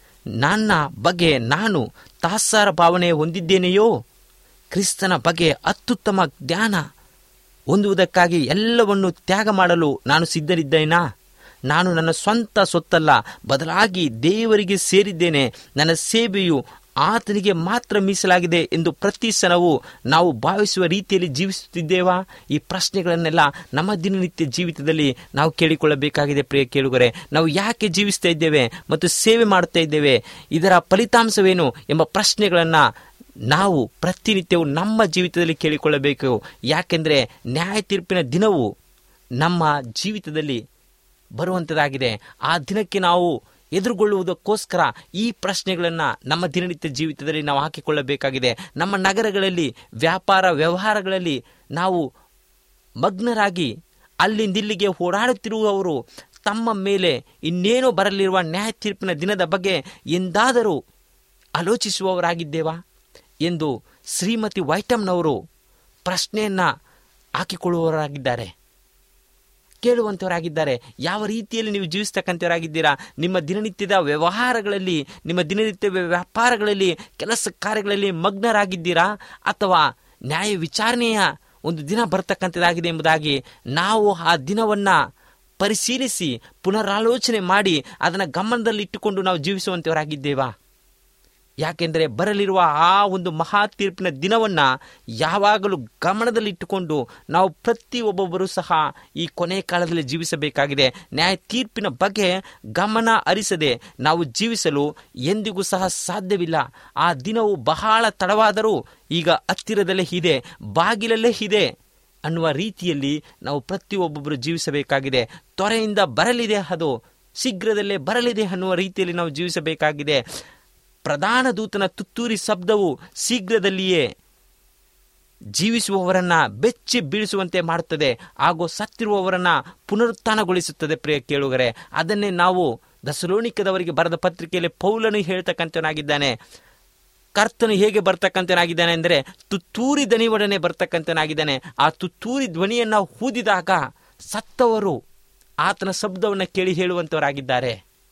ನನ್ನ ಬಗ್ಗೆ ನಾನು ತಾತ್ಸಾರ ಭಾವನೆ ಹೊಂದಿದ್ದೇನೆಯೋ ಕ್ರಿಸ್ತನ ಬಗ್ಗೆ ಅತ್ಯುತ್ತಮ ಜ್ಞಾನ ಹೊಂದುವುದಕ್ಕಾಗಿ ಎಲ್ಲವನ್ನು ತ್ಯಾಗ ಮಾಡಲು ನಾನು ಸಿದ್ಧರಿದ್ದೇನಾ ನಾನು ನನ್ನ ಸ್ವಂತ ಸೊತ್ತಲ್ಲ ಬದಲಾಗಿ ದೇವರಿಗೆ ಸೇರಿದ್ದೇನೆ ನನ್ನ ಸೇವೆಯು ಆತನಿಗೆ ಮಾತ್ರ ಮೀಸಲಾಗಿದೆ ಎಂದು ಪ್ರತಿ ಸಲವೂ ನಾವು ಭಾವಿಸುವ ರೀತಿಯಲ್ಲಿ ಜೀವಿಸುತ್ತಿದ್ದೇವಾ ಈ ಪ್ರಶ್ನೆಗಳನ್ನೆಲ್ಲ ನಮ್ಮ ದಿನನಿತ್ಯ ಜೀವಿತದಲ್ಲಿ ನಾವು ಕೇಳಿಕೊಳ್ಳಬೇಕಾಗಿದೆ ಪ್ರಿಯ ಕೇಳುಗರೆ ನಾವು ಯಾಕೆ ಜೀವಿಸ್ತಾ ಇದ್ದೇವೆ ಮತ್ತು ಸೇವೆ ಮಾಡುತ್ತಾ ಇದ್ದೇವೆ ಇದರ ಫಲಿತಾಂಶವೇನು ಎಂಬ ಪ್ರಶ್ನೆಗಳನ್ನು ನಾವು ಪ್ರತಿನಿತ್ಯವೂ ನಮ್ಮ ಜೀವಿತದಲ್ಲಿ ಕೇಳಿಕೊಳ್ಳಬೇಕು ಯಾಕೆಂದರೆ ನ್ಯಾಯ ತೀರ್ಪಿನ ದಿನವು ನಮ್ಮ ಜೀವಿತದಲ್ಲಿ ಬರುವಂಥದ್ದಾಗಿದೆ ಆ ದಿನಕ್ಕೆ ನಾವು ಎದುರುಗೊಳ್ಳುವುದಕ್ಕೋಸ್ಕರ ಈ ಪ್ರಶ್ನೆಗಳನ್ನು ನಮ್ಮ ದಿನನಿತ್ಯ ಜೀವಿತದಲ್ಲಿ ನಾವು ಹಾಕಿಕೊಳ್ಳಬೇಕಾಗಿದೆ ನಮ್ಮ ನಗರಗಳಲ್ಲಿ ವ್ಯಾಪಾರ ವ್ಯವಹಾರಗಳಲ್ಲಿ ನಾವು ಮಗ್ನರಾಗಿ ಅಲ್ಲಿಂದಿಲ್ಲಿಗೆ ಓಡಾಡುತ್ತಿರುವವರು ತಮ್ಮ ಮೇಲೆ ಇನ್ನೇನೋ ಬರಲಿರುವ ನ್ಯಾಯ ತೀರ್ಪಿನ ದಿನದ ಬಗ್ಗೆ ಎಂದಾದರೂ ಆಲೋಚಿಸುವವರಾಗಿದ್ದೇವಾ ಎಂದು ಶ್ರೀಮತಿ ವೈಟಮ್ನವರು ಪ್ರಶ್ನೆಯನ್ನು ಹಾಕಿಕೊಳ್ಳುವವರಾಗಿದ್ದಾರೆ ಕೇಳುವಂಥವರಾಗಿದ್ದಾರೆ ಯಾವ ರೀತಿಯಲ್ಲಿ ನೀವು ಜೀವಿಸ್ತಕ್ಕಂಥವರಾಗಿದ್ದೀರಾ ನಿಮ್ಮ ದಿನನಿತ್ಯದ ವ್ಯವಹಾರಗಳಲ್ಲಿ ನಿಮ್ಮ ದಿನನಿತ್ಯ ವ್ಯಾಪಾರಗಳಲ್ಲಿ ಕೆಲಸ ಕಾರ್ಯಗಳಲ್ಲಿ ಮಗ್ನರಾಗಿದ್ದೀರಾ ಅಥವಾ ನ್ಯಾಯ ವಿಚಾರಣೆಯ ಒಂದು ದಿನ ಬರ್ತಕ್ಕಂಥದ್ದಾಗಿದೆ ಎಂಬುದಾಗಿ ನಾವು ಆ ದಿನವನ್ನು ಪರಿಶೀಲಿಸಿ ಪುನರಾಲೋಚನೆ ಮಾಡಿ ಅದನ್ನು ಗಮನದಲ್ಲಿಟ್ಟುಕೊಂಡು ನಾವು ಜೀವಿಸುವಂಥವರಾಗಿದ್ದೇವಾ ಯಾಕೆಂದರೆ ಬರಲಿರುವ ಆ ಒಂದು ಮಹಾ ತೀರ್ಪಿನ ದಿನವನ್ನು ಯಾವಾಗಲೂ ಗಮನದಲ್ಲಿಟ್ಟುಕೊಂಡು ನಾವು ಪ್ರತಿಯೊಬ್ಬೊಬ್ಬರೂ ಸಹ ಈ ಕೊನೆ ಕಾಲದಲ್ಲಿ ಜೀವಿಸಬೇಕಾಗಿದೆ ನ್ಯಾಯ ತೀರ್ಪಿನ ಬಗ್ಗೆ ಗಮನ ಹರಿಸದೆ ನಾವು ಜೀವಿಸಲು ಎಂದಿಗೂ ಸಹ ಸಾಧ್ಯವಿಲ್ಲ ಆ ದಿನವು ಬಹಳ ತಡವಾದರೂ ಈಗ ಹತ್ತಿರದಲ್ಲೇ ಇದೆ ಬಾಗಿಲಲ್ಲೇ ಇದೆ ಅನ್ನುವ ರೀತಿಯಲ್ಲಿ ನಾವು ಪ್ರತಿಯೊಬ್ಬೊಬ್ಬರು ಜೀವಿಸಬೇಕಾಗಿದೆ ತೊರೆಯಿಂದ ಬರಲಿದೆ ಅದು ಶೀಘ್ರದಲ್ಲೇ ಬರಲಿದೆ ಅನ್ನುವ ರೀತಿಯಲ್ಲಿ ನಾವು ಜೀವಿಸಬೇಕಾಗಿದೆ ಪ್ರಧಾನ ದೂತನ ತುತ್ತೂರಿ ಶಬ್ದವು ಶೀಘ್ರದಲ್ಲಿಯೇ ಜೀವಿಸುವವರನ್ನ ಬೆಚ್ಚಿ ಬೀಳಿಸುವಂತೆ ಮಾಡುತ್ತದೆ ಹಾಗೂ ಸತ್ತಿರುವವರನ್ನ ಪುನರುತ್ಥಾನಗೊಳಿಸುತ್ತದೆ ಪ್ರಿಯ ಕೇಳುಗರೆ ಅದನ್ನೇ ನಾವು ದಸಲೋಣಿಕದವರಿಗೆ ಬರೆದ ಪತ್ರಿಕೆಯಲ್ಲಿ ಪೌಲನು ಹೇಳ್ತಕ್ಕಂಥವನಾಗಿದ್ದಾನೆ ಕರ್ತನು ಹೇಗೆ ಬರ್ತಕ್ಕಂಥನಾಗಿದ್ದಾನೆ ಅಂದರೆ ತುತ್ತೂರಿ ದನಿಯೊಡನೆ ಬರ್ತಕ್ಕಂಥನಾಗಿದ್ದಾನೆ ಆ ತುತ್ತೂರಿ ಧ್ವನಿಯನ್ನ ಊದಿದಾಗ ಸತ್ತವರು ಆತನ ಶಬ್ದವನ್ನು ಕೇಳಿ ಹೇಳುವಂತವರಾಗಿದ್ದಾರೆ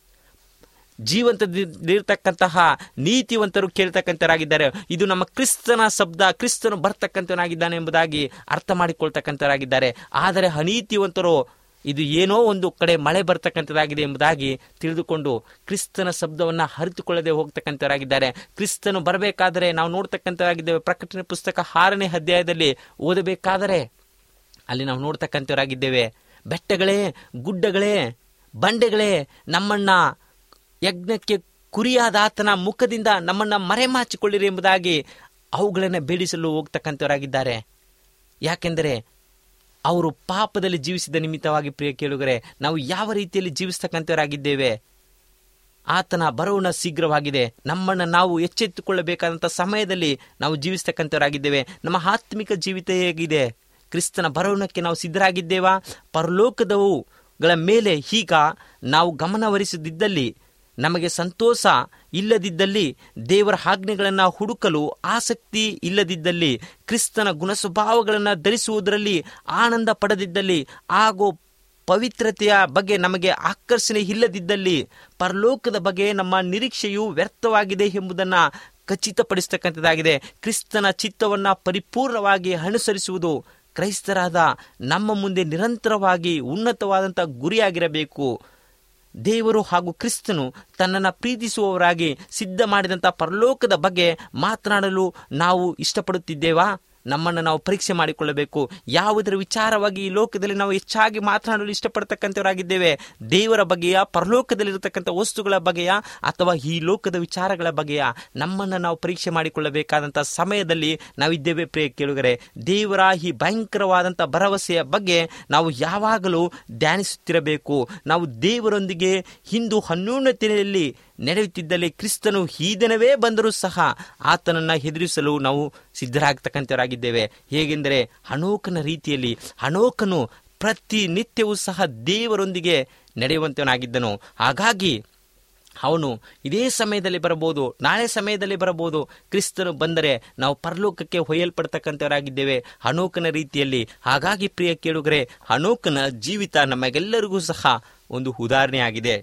ಜೀವಂತದಿರ್ತಕ್ಕಂತಹ ನೀತಿವಂತರು ಕೇಳ್ತಕ್ಕಂಥರಾಗಿದ್ದಾರೆ ಇದು ನಮ್ಮ ಕ್ರಿಸ್ತನ ಶಬ್ದ ಕ್ರಿಸ್ತನು ಬರ್ತಕ್ಕಂಥನಾಗಿದ್ದಾನೆ ಎಂಬುದಾಗಿ ಅರ್ಥ ಮಾಡಿಕೊಳ್ತಕ್ಕಂಥರಾಗಿದ್ದಾರೆ ಆದರೆ ಅನೀತಿವಂತರು ಇದು ಏನೋ ಒಂದು ಕಡೆ ಮಳೆ ಬರ್ತಕ್ಕಂಥದ್ದಾಗಿದೆ ಎಂಬುದಾಗಿ ತಿಳಿದುಕೊಂಡು ಕ್ರಿಸ್ತನ ಶಬ್ದವನ್ನ ಅರಿತುಕೊಳ್ಳದೆ ಹೋಗ್ತಕ್ಕಂಥವರಾಗಿದ್ದಾರೆ ಕ್ರಿಸ್ತನು ಬರಬೇಕಾದರೆ ನಾವು ನೋಡ್ತಕ್ಕಂಥವರಾಗಿದ್ದೇವೆ ಪ್ರಕಟಣೆ ಪುಸ್ತಕ ಆರನೇ ಅಧ್ಯಾಯದಲ್ಲಿ ಓದಬೇಕಾದರೆ ಅಲ್ಲಿ ನಾವು ನೋಡ್ತಕ್ಕಂಥವರಾಗಿದ್ದೇವೆ ಬೆಟ್ಟಗಳೇ ಗುಡ್ಡಗಳೇ ಬಂಡೆಗಳೇ ನಮ್ಮನ್ನ ಯಜ್ಞಕ್ಕೆ ಕುರಿಯಾದ ಆತನ ಮುಖದಿಂದ ನಮ್ಮನ್ನ ಮರೆಮಾಚಿಕೊಳ್ಳಿರಿ ಎಂಬುದಾಗಿ ಅವುಗಳನ್ನು ಬೇಡಿಸಲು ಹೋಗ್ತಕ್ಕಂಥವರಾಗಿದ್ದಾರೆ ಯಾಕೆಂದರೆ ಅವರು ಪಾಪದಲ್ಲಿ ಜೀವಿಸಿದ ನಿಮಿತ್ತವಾಗಿ ಪ್ರಿಯ ಕೇಳುಗರೆ ನಾವು ಯಾವ ರೀತಿಯಲ್ಲಿ ಜೀವಿಸ್ತಕ್ಕಂಥವರಾಗಿದ್ದೇವೆ ಆತನ ಬರವಣ ಶೀಘ್ರವಾಗಿದೆ ನಮ್ಮನ್ನು ನಾವು ಎಚ್ಚೆತ್ತುಕೊಳ್ಳಬೇಕಾದಂಥ ಸಮಯದಲ್ಲಿ ನಾವು ಜೀವಿಸ್ತಕ್ಕಂಥವರಾಗಿದ್ದೇವೆ ನಮ್ಮ ಆತ್ಮಿಕ ಜೀವಿತ ಹೇಗಿದೆ ಕ್ರಿಸ್ತನ ಬರವಣಕ್ಕೆ ನಾವು ಸಿದ್ಧರಾಗಿದ್ದೇವಾ ಪರಲೋಕದವುಗಳ ಮೇಲೆ ಈಗ ನಾವು ಗಮನಹರಿಸದಿದ್ದಲ್ಲಿ ನಮಗೆ ಸಂತೋಷ ಇಲ್ಲದಿದ್ದಲ್ಲಿ ದೇವರ ಆಜ್ಞೆಗಳನ್ನು ಹುಡುಕಲು ಆಸಕ್ತಿ ಇಲ್ಲದಿದ್ದಲ್ಲಿ ಕ್ರಿಸ್ತನ ಗುಣಸ್ವಭಾವಗಳನ್ನು ಧರಿಸುವುದರಲ್ಲಿ ಆನಂದ ಪಡೆದಿದ್ದಲ್ಲಿ ಹಾಗೂ ಪವಿತ್ರತೆಯ ಬಗ್ಗೆ ನಮಗೆ ಆಕರ್ಷಣೆ ಇಲ್ಲದಿದ್ದಲ್ಲಿ ಪರಲೋಕದ ಬಗ್ಗೆ ನಮ್ಮ ನಿರೀಕ್ಷೆಯು ವ್ಯರ್ಥವಾಗಿದೆ ಎಂಬುದನ್ನು ಖಚಿತಪಡಿಸ್ತಕ್ಕಂಥದ್ದಾಗಿದೆ ಕ್ರಿಸ್ತನ ಚಿತ್ತವನ್ನು ಪರಿಪೂರ್ಣವಾಗಿ ಅನುಸರಿಸುವುದು ಕ್ರೈಸ್ತರಾದ ನಮ್ಮ ಮುಂದೆ ನಿರಂತರವಾಗಿ ಉನ್ನತವಾದಂಥ ಗುರಿಯಾಗಿರಬೇಕು ದೇವರು ಹಾಗೂ ಕ್ರಿಸ್ತನು ತನ್ನನ್ನು ಪ್ರೀತಿಸುವವರಾಗಿ ಸಿದ್ಧ ಮಾಡಿದಂಥ ಪರಲೋಕದ ಬಗ್ಗೆ ಮಾತನಾಡಲು ನಾವು ಇಷ್ಟಪಡುತ್ತಿದ್ದೇವಾ ನಮ್ಮನ್ನು ನಾವು ಪರೀಕ್ಷೆ ಮಾಡಿಕೊಳ್ಳಬೇಕು ಯಾವುದರ ವಿಚಾರವಾಗಿ ಈ ಲೋಕದಲ್ಲಿ ನಾವು ಹೆಚ್ಚಾಗಿ ಮಾತನಾಡಲು ಇಷ್ಟಪಡ್ತಕ್ಕಂಥವರಾಗಿದ್ದೇವೆ ದೇವರ ಬಗೆಯ ಪರಲೋಕದಲ್ಲಿರತಕ್ಕಂಥ ವಸ್ತುಗಳ ಬಗೆಯ ಅಥವಾ ಈ ಲೋಕದ ವಿಚಾರಗಳ ಬಗೆಯ ನಮ್ಮನ್ನು ನಾವು ಪರೀಕ್ಷೆ ಮಾಡಿಕೊಳ್ಳಬೇಕಾದಂಥ ಸಮಯದಲ್ಲಿ ನಾವಿದ್ದೇವೆ ಪ್ರಿಯ ಕೇಳುಗರೆ ದೇವರ ಈ ಭಯಂಕರವಾದಂಥ ಭರವಸೆಯ ಬಗ್ಗೆ ನಾವು ಯಾವಾಗಲೂ ಧ್ಯಾನಿಸುತ್ತಿರಬೇಕು ನಾವು ದೇವರೊಂದಿಗೆ ಹಿಂದೂ ಅನ್ಯೂನ್ಯತೆಯಲ್ಲಿ ನಡೆಯುತ್ತಿದ್ದಲ್ಲಿ ಕ್ರಿಸ್ತನು ಈ ದಿನವೇ ಬಂದರೂ ಸಹ ಆತನನ್ನು ಹೆದರಿಸಲು ನಾವು ಸಿದ್ಧರಾಗ್ತಕ್ಕಂಥವರಾಗಿದ್ದೇವೆ ಹೇಗೆಂದರೆ ಹಣೋಕನ ರೀತಿಯಲ್ಲಿ ಹಣೋಕನು ಪ್ರತಿನಿತ್ಯವೂ ಸಹ ದೇವರೊಂದಿಗೆ ನಡೆಯುವಂತವನಾಗಿದ್ದನು ಹಾಗಾಗಿ ಅವನು ಇದೇ ಸಮಯದಲ್ಲಿ ಬರಬಹುದು ನಾಳೆ ಸಮಯದಲ್ಲಿ ಬರಬಹುದು ಕ್ರಿಸ್ತನು ಬಂದರೆ ನಾವು ಪರಲೋಕಕ್ಕೆ ಒಯ್ಯಲ್ಪಡ್ತಕ್ಕಂಥವರಾಗಿದ್ದೇವೆ ಹಣೋಕನ ರೀತಿಯಲ್ಲಿ ಹಾಗಾಗಿ ಪ್ರಿಯ ಕೇಳುಗರೆ ಹಣೋಕನ ಜೀವಿತ ನಮಗೆಲ್ಲರಿಗೂ ಸಹ ಒಂದು ಉದಾಹರಣೆಯಾಗಿದೆ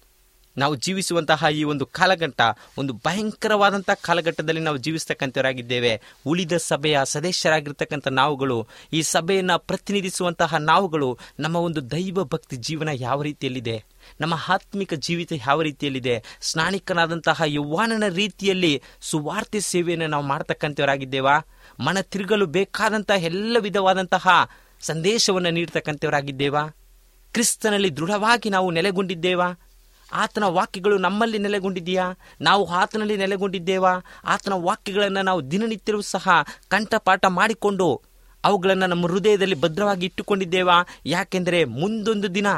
ನಾವು ಜೀವಿಸುವಂತಹ ಈ ಒಂದು ಕಾಲಘಟ್ಟ ಒಂದು ಭಯಂಕರವಾದಂತಹ ಕಾಲಘಟ್ಟದಲ್ಲಿ ನಾವು ಜೀವಿಸ್ತಕ್ಕಂಥವರಾಗಿದ್ದೇವೆ ಉಳಿದ ಸಭೆಯ ಸದಸ್ಯರಾಗಿರ್ತಕ್ಕಂಥ ನಾವುಗಳು ಈ ಸಭೆಯನ್ನು ಪ್ರತಿನಿಧಿಸುವಂತಹ ನಾವುಗಳು ನಮ್ಮ ಒಂದು ದೈವ ಭಕ್ತಿ ಜೀವನ ಯಾವ ರೀತಿಯಲ್ಲಿದೆ ನಮ್ಮ ಆತ್ಮಿಕ ಜೀವಿತ ಯಾವ ರೀತಿಯಲ್ಲಿದೆ ಸ್ನಾನಿಕನಾದಂತಹ ಯೌವಾನನ ರೀತಿಯಲ್ಲಿ ಸುವಾರ್ತೆ ಸೇವೆಯನ್ನು ನಾವು ಮಾಡ್ತಕ್ಕಂಥವರಾಗಿದ್ದೇವಾ ಮನ ತಿರುಗಲು ಬೇಕಾದಂತಹ ಎಲ್ಲ ವಿಧವಾದಂತಹ ಸಂದೇಶವನ್ನು ನೀಡ್ತಕ್ಕಂಥವರಾಗಿದ್ದೇವಾ ಕ್ರಿಸ್ತನಲ್ಲಿ ದೃಢವಾಗಿ ನಾವು ನೆಲೆಗೊಂಡಿದ್ದೇವಾ ಆತನ ವಾಕ್ಯಗಳು ನಮ್ಮಲ್ಲಿ ನೆಲೆಗೊಂಡಿದೆಯಾ ನಾವು ಆತನಲ್ಲಿ ನೆಲೆಗೊಂಡಿದ್ದೇವಾ ಆತನ ವಾಕ್ಯಗಳನ್ನು ನಾವು ದಿನನಿತ್ಯವೂ ಸಹ ಕಂಠಪಾಠ ಮಾಡಿಕೊಂಡು ಅವುಗಳನ್ನು ನಮ್ಮ ಹೃದಯದಲ್ಲಿ ಭದ್ರವಾಗಿ ಇಟ್ಟುಕೊಂಡಿದ್ದೇವಾ ಯಾಕೆಂದರೆ ಮುಂದೊಂದು ದಿನ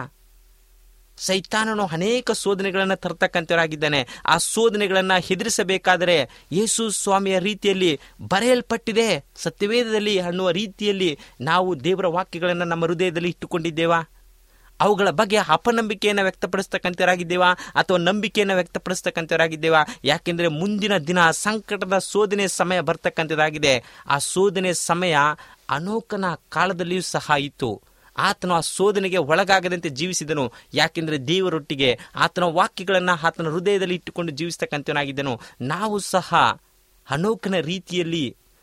ಸೈತಾನನು ಅನೇಕ ಶೋಧನೆಗಳನ್ನು ತರ್ತಕ್ಕಂಥವರಾಗಿದ್ದಾನೆ ಆ ಶೋಧನೆಗಳನ್ನು ಹೆದರಿಸಬೇಕಾದರೆ ಯೇಸು ಸ್ವಾಮಿಯ ರೀತಿಯಲ್ಲಿ ಬರೆಯಲ್ಪಟ್ಟಿದೆ ಸತ್ಯವೇದದಲ್ಲಿ ಅನ್ನುವ ರೀತಿಯಲ್ಲಿ ನಾವು ದೇವರ ವಾಕ್ಯಗಳನ್ನು ನಮ್ಮ ಹೃದಯದಲ್ಲಿ ಇಟ್ಟುಕೊಂಡಿದ್ದೇವಾ ಅವುಗಳ ಬಗ್ಗೆ ಅಪನಂಬಿಕೆಯನ್ನು ವ್ಯಕ್ತಪಡಿಸ್ತಕ್ಕಂಥವರಾಗಿದ್ದೇವಾ ಅಥವಾ ನಂಬಿಕೆಯನ್ನು ವ್ಯಕ್ತಪಡಿಸ್ತಕ್ಕಂಥವರಾಗಿದ್ದೇವಾ ಯಾಕೆಂದರೆ ಮುಂದಿನ ದಿನ ಸಂಕಟದ ಶೋಧನೆ ಸಮಯ ಬರ್ತಕ್ಕಂಥದ್ದಾಗಿದೆ ಆ ಶೋಧನೆ ಸಮಯ ಅನೋಕನ ಕಾಲದಲ್ಲಿಯೂ ಸಹ ಇತ್ತು ಆತನು ಆ ಶೋಧನೆಗೆ ಒಳಗಾಗದಂತೆ ಜೀವಿಸಿದನು ಯಾಕೆಂದರೆ ದೇವರೊಟ್ಟಿಗೆ ಆತನ ವಾಕ್ಯಗಳನ್ನು ಆತನ ಹೃದಯದಲ್ಲಿ ಇಟ್ಟುಕೊಂಡು ಜೀವಿಸ್ತಕ್ಕಂಥವನಾಗಿದ್ದನು ನಾವು ಸಹ ಅನೋಕನ ರೀತಿಯಲ್ಲಿ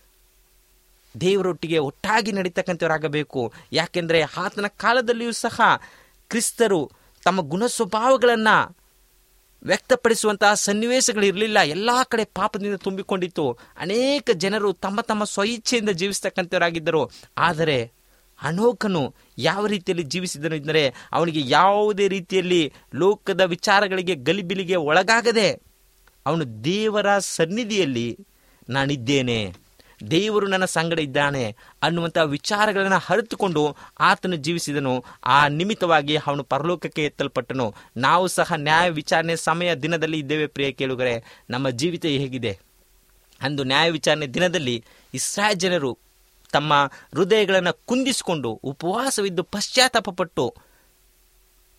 ದೇವರೊಟ್ಟಿಗೆ ಒಟ್ಟಾಗಿ ನಡೀತಕ್ಕಂಥವರಾಗಬೇಕು ಯಾಕೆಂದರೆ ಆತನ ಕಾಲದಲ್ಲಿಯೂ ಸಹ ಕ್ರಿಸ್ತರು ತಮ್ಮ ಗುಣ ಸ್ವಭಾವಗಳನ್ನು ವ್ಯಕ್ತಪಡಿಸುವಂತಹ ಸನ್ನಿವೇಶಗಳಿರಲಿಲ್ಲ ಎಲ್ಲ ಕಡೆ ಪಾಪದಿಂದ ತುಂಬಿಕೊಂಡಿತ್ತು ಅನೇಕ ಜನರು ತಮ್ಮ ತಮ್ಮ ಸ್ವಇಚ್ಛೆಯಿಂದ ಜೀವಿಸ್ತಕ್ಕಂಥವರಾಗಿದ್ದರು ಆದರೆ ಅನೋಕನು ಯಾವ ರೀತಿಯಲ್ಲಿ ಜೀವಿಸಿದನು ಎಂದರೆ ಅವನಿಗೆ ಯಾವುದೇ ರೀತಿಯಲ್ಲಿ ಲೋಕದ ವಿಚಾರಗಳಿಗೆ ಗಲಿಬಿಲಿಗೆ ಒಳಗಾಗದೆ ಅವನು ದೇವರ ಸನ್ನಿಧಿಯಲ್ಲಿ ನಾನಿದ್ದೇನೆ ದೇವರು ನನ್ನ ಸಂಗಡ ಇದ್ದಾನೆ ಅನ್ನುವಂಥ ವಿಚಾರಗಳನ್ನು ಅರಿತುಕೊಂಡು ಆತನು ಜೀವಿಸಿದನು ಆ ನಿಮಿತ್ತವಾಗಿ ಅವನು ಪರಲೋಕಕ್ಕೆ ಎತ್ತಲ್ಪಟ್ಟನು ನಾವು ಸಹ ನ್ಯಾಯ ವಿಚಾರಣೆ ಸಮಯ ದಿನದಲ್ಲಿ ಇದ್ದೇವೆ ಪ್ರಿಯ ಕೇಳುಗರೆ ನಮ್ಮ ಜೀವಿತ ಹೇಗಿದೆ ಅಂದು ನ್ಯಾಯ ವಿಚಾರಣೆ ದಿನದಲ್ಲಿ ಇಸ್ರಾಯೇಲ್ ಜನರು ತಮ್ಮ ಹೃದಯಗಳನ್ನು ಕುಂದಿಸಿಕೊಂಡು ಉಪವಾಸವಿದ್ದು ಪಶ್ಚಾತ್ತಾಪಪಟ್ಟು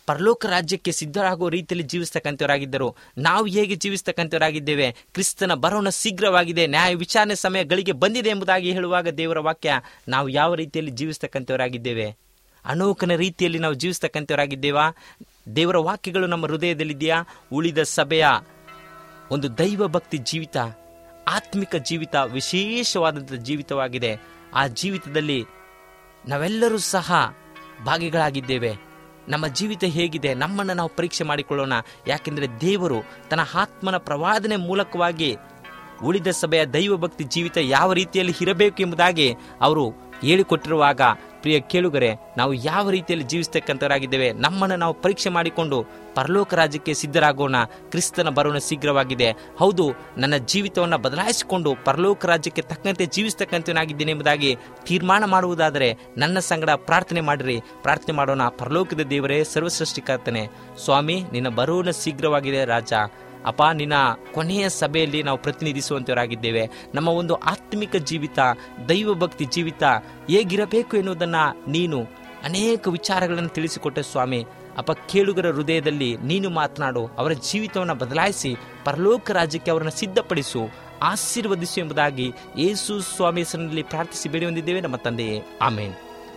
ಪರಲೋಕ ರಾಜ್ಯಕ್ಕೆ ಸಿದ್ಧರಾಗುವ ರೀತಿಯಲ್ಲಿ ಜೀವಿಸ್ತಕ್ಕಂಥವರಾಗಿದ್ದರು ನಾವು ಹೇಗೆ ಜೀವಿಸ್ತಕ್ಕಂಥವರಾಗಿದ್ದೇವೆ ಕ್ರಿಸ್ತನ ಬರೋಣ ಶೀಘ್ರವಾಗಿದೆ ನ್ಯಾಯ ವಿಚಾರಣೆ ಸಮಯ ಗಳಿಗೆ ಬಂದಿದೆ ಎಂಬುದಾಗಿ ಹೇಳುವಾಗ ದೇವರ ವಾಕ್ಯ ನಾವು ಯಾವ ರೀತಿಯಲ್ಲಿ ಜೀವಿಸ್ತಕ್ಕಂಥವರಾಗಿದ್ದೇವೆ ಅನೋಕನ ರೀತಿಯಲ್ಲಿ ನಾವು ಜೀವಿಸ್ತಕ್ಕಂಥವರಾಗಿದ್ದೇವಾ ದೇವರ ವಾಕ್ಯಗಳು ನಮ್ಮ ಹೃದಯದಲ್ಲಿದೆಯಾ ಉಳಿದ ಸಭೆಯ ಒಂದು ದೈವ ಭಕ್ತಿ ಜೀವಿತ ಆತ್ಮಿಕ ಜೀವಿತ ವಿಶೇಷವಾದಂಥ ಜೀವಿತವಾಗಿದೆ ಆ ಜೀವಿತದಲ್ಲಿ ನಾವೆಲ್ಲರೂ ಸಹ ಭಾಗಿಗಳಾಗಿದ್ದೇವೆ ನಮ್ಮ ಜೀವಿತ ಹೇಗಿದೆ ನಮ್ಮನ್ನು ನಾವು ಪರೀಕ್ಷೆ ಮಾಡಿಕೊಳ್ಳೋಣ ಯಾಕೆಂದರೆ ದೇವರು ತನ್ನ ಆತ್ಮನ ಪ್ರವಾದನೆ ಮೂಲಕವಾಗಿ ಉಳಿದ ಸಭೆಯ ದೈವ ಭಕ್ತಿ ಜೀವಿತ ಯಾವ ರೀತಿಯಲ್ಲಿ ಇರಬೇಕು ಎಂಬುದಾಗಿ ಅವರು ಹೇಳಿಕೊಟ್ಟಿರುವಾಗ ಪ್ರಿಯ ಕೇಳುಗರೆ ನಾವು ಯಾವ ರೀತಿಯಲ್ಲಿ ಜೀವಿಸ್ತಕ್ಕಂಥವರಾಗಿದ್ದೇವೆ ನಮ್ಮನ್ನು ನಾವು ಪರೀಕ್ಷೆ ಮಾಡಿಕೊಂಡು ಪರಲೋಕ ರಾಜ್ಯಕ್ಕೆ ಸಿದ್ಧರಾಗೋಣ ಕ್ರಿಸ್ತನ ಬರೋಣ ಶೀಘ್ರವಾಗಿದೆ ಹೌದು ನನ್ನ ಜೀವಿತವನ್ನು ಬದಲಾಯಿಸಿಕೊಂಡು ಪರಲೋಕ ರಾಜ್ಯಕ್ಕೆ ತಕ್ಕಂತೆ ಜೀವಿಸ್ತಕ್ಕಂಥವನಾಗಿದ್ದೇನೆ ಎಂಬುದಾಗಿ ತೀರ್ಮಾನ ಮಾಡುವುದಾದರೆ ನನ್ನ ಸಂಗಡ ಪ್ರಾರ್ಥನೆ ಮಾಡಿರಿ ಪ್ರಾರ್ಥನೆ ಮಾಡೋಣ ಪರಲೋಕದ ದೇವರೇ ಸರ್ವಸೃಷ್ಟಿಕರ್ತನೆ ಸ್ವಾಮಿ ನಿನ್ನ ಬರೋಣ ಶೀಘ್ರವಾಗಿದೆ ರಾಜ ಅಪ್ಪ ನಿನ್ನ ಕೊನೆಯ ಸಭೆಯಲ್ಲಿ ನಾವು ಪ್ರತಿನಿಧಿಸುವಂತವರಾಗಿದ್ದೇವೆ ನಮ್ಮ ಒಂದು ಆತ್ಮಿಕ ಜೀವಿತ ದೈವ ಭಕ್ತಿ ಜೀವಿತ ಹೇಗಿರಬೇಕು ಎನ್ನುವುದನ್ನು ನೀನು ಅನೇಕ ವಿಚಾರಗಳನ್ನು ತಿಳಿಸಿಕೊಟ್ಟೆ ಸ್ವಾಮಿ ಅಪ್ಪ ಕೇಳುಗರ ಹೃದಯದಲ್ಲಿ ನೀನು ಮಾತನಾಡು ಅವರ ಜೀವಿತವನ್ನು ಬದಲಾಯಿಸಿ ಪರಲೋಕ ರಾಜ್ಯಕ್ಕೆ ಅವರನ್ನು ಸಿದ್ಧಪಡಿಸು ಆಶೀರ್ವದಿಸು ಎಂಬುದಾಗಿ ಯೇಸು ಸ್ವಾಮಿ ಹೆಸರಿನಲ್ಲಿ ಪ್ರಾರ್ಥಿಸಿ ಬೇಡಿ ಹೊಂದಿದ್ದೇವೆ ನಮ್ಮ ತಂದೆಯೇ ಆಮೇನ್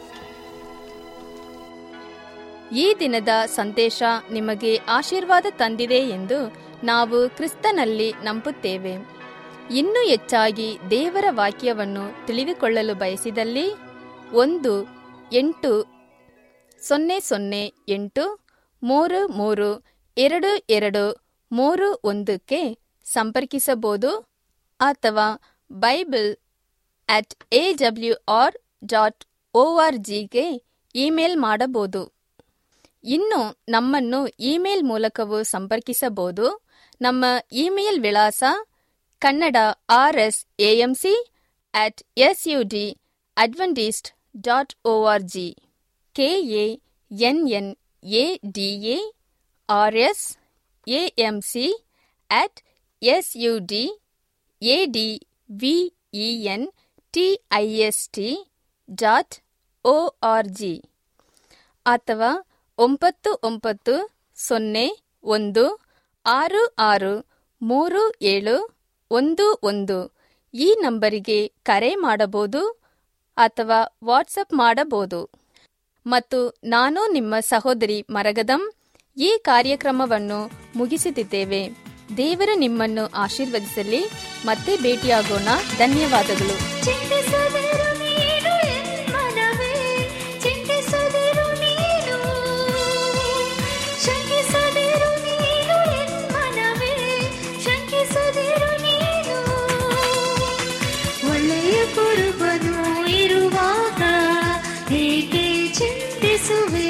ಈ ದಿನದ ಸಂದೇಶ ನಿಮಗೆ ಆಶೀರ್ವಾದ ತಂದಿದೆ ಎಂದು ನಾವು ಕ್ರಿಸ್ತನಲ್ಲಿ ನಂಬುತ್ತೇವೆ ಇನ್ನೂ ಹೆಚ್ಚಾಗಿ ದೇವರ ವಾಕ್ಯವನ್ನು ತಿಳಿದುಕೊಳ್ಳಲು ಬಯಸಿದಲ್ಲಿ ಒಂದು ಎಂಟು ಸೊನ್ನೆ ಸೊನ್ನೆ ಎಂಟು ಮೂರು ಮೂರು ಎರಡು ಎರಡು ಮೂರು ಒಂದಕ್ಕೆ ಸಂಪರ್ಕಿಸಬಹುದು ಅಥವಾ Bible at A W R dot O R ಜಿಗೆ ಇಮೇಲ್ ಮಾಡಬಹುದು ಇನ್ನು ನಮ್ಮನ್ನು ಇಮೇಲ್ ಮೂಲಕವೂ ಸಂಪರ್ಕಿಸಬಹುದು ನಮ್ಮ ಇಮೇಲ್ ವಿಳಾಸ Kannada R S AMC at S U D Adventist dot O R G K A N N A D A R S AMC at S U D A D V E N T I S T dot O R G ಅಥವಾ ಒಂಬತ್ತು ಒಂಬತ್ತು ಸೊನ್ನೆ ಒಂದು ಆರು ಆರು ಮೂರು ಏಳು ಒಂದು ಒಂದು ಈ ನಂಬರಿಗೆ ಕರೆ ಮಾಡಬಹುದು ಅಥವಾ ವಾಟ್ಸಪ್ ಮಾಡಬಹುದು ಮತ್ತು ನಾನು ನಿಮ್ಮ ಸಹೋದರಿ ಮರಗದಂ ಈ ಕಾರ್ಯಕ್ರಮವನ್ನು ಮುಗಿಸುತ್ತಿದ್ದೇವೆ ದೇವರು ನಿಮ್ಮನ್ನು ಆಶೀರ್ವದಿಸಲಿ ಮತ್ತೆ ಭೇಟಿಯಾಗೋಣ ಧನ್ಯವಾದಗಳು ಚಿಂತಿಸದಿರು ನೀನು ಎನ್ಮನವೇ ಚಿಂತಿಸದಿರು ನೀನು ಶಂಕಿಸದಿರು ನೀನು ಎನ್ಮನವೇ ಶಂಕಿಸದಿರು ನೀನು ಒಳ್ಳೆಯ ಕುರುಬನು ಇರುವಾಗ ಏಕೆ ಚಿಂತಿಸುವೆ